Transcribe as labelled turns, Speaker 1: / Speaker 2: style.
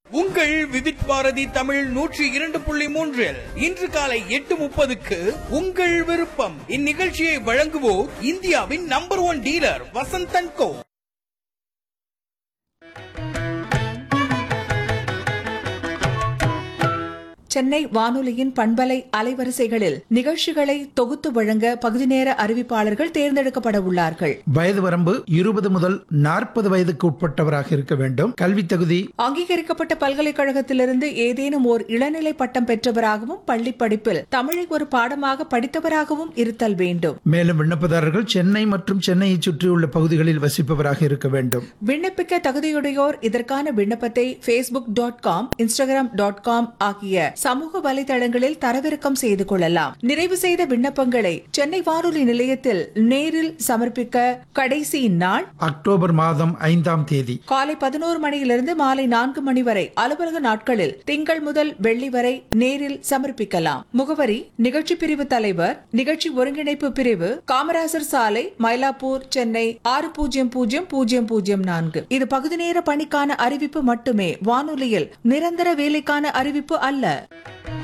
Speaker 1: உங்கள் விவித் பாரதி தமிழ் நூற்றி இரண்டு புள்ளி மூன்றில் இன்று காலை எட்டு முப்பதுக்கு உங்கள் விருப்பம் இந்நிகழ்ச்சியை வழங்குவோர் இந்தியாவின் number one dealer Vasanthan co
Speaker 2: Chennai வானொலியின் பண்பலை அலைவரிசைகளில் நிகழ்ச்சிகளை தொகுத்து வழங்க பகுதி நேர அறிவிப்பாளர்கள் தேர்ந்தெடுக்கப்பட உள்ளார்கள்
Speaker 3: வயது வரம்பு இருபது முதல் நாற்பது வயதுக்கு உட்பட்டவராக இருக்க வேண்டும் கல்வி தகுதி
Speaker 2: அங்கீகரிக்கப்பட்ட பல்கலைக்கழகத்திலிருந்து ஏதேனும் ஓர் இளநிலை பட்டம் பெற்றவராகவும் பள்ளி படிப்பில் தமிழை ஒரு பாடமாக படித்தவராகவும் இருத்தல் வேண்டும்
Speaker 3: மேலும் விண்ணப்பதாரர்கள் சென்னை மற்றும் சென்னையை சுற்றியுள்ள பகுதிகளில் வசிப்பவராக இருக்க வேண்டும்
Speaker 2: விண்ணப்பிக்க தகுதியுடையோர் இதற்கான விண்ணப்பத்தை Facebook dot com Instagram dot com ஆகிய சமூக வலைதளங்களில் தரவிறக்கம் செய்து கொள்ளலாம் நிறைவு செய்த விண்ணப்பங்களை சென்னை வானொலி நிலையத்தில் நேரில் சமர்ப்பிக்க கடைசி நாள்
Speaker 3: அக்டோபர் மாதம் ஐந்தாம் தேதி
Speaker 2: காலை பதினோரு மணியிலிருந்து மாலை நான்கு மணி வரை அலுவலக நாட்களில் திங்கள் முதல் வெள்ளி வரை நேரில் சமர்ப்பிக்கலாம் முகவரி நிகழ்ச்சி பிரிவு தலைவர் நிகழ்ச்சி ஒருங்கிணைப்பு பிரிவு காமராசர் சாலை மயிலாப்பூர் சென்னை ஆறு பூஜ்ஜியம் பூஜ்ஜியம் பூஜ்ஜியம் பூஜ்ஜியம் நான்கு இது பகுதி நேர பணிக்கான அறிவிப்பு மட்டுமே வானொலியில் நிரந்தர வேலைக்கான அறிவிப்பு அல்ல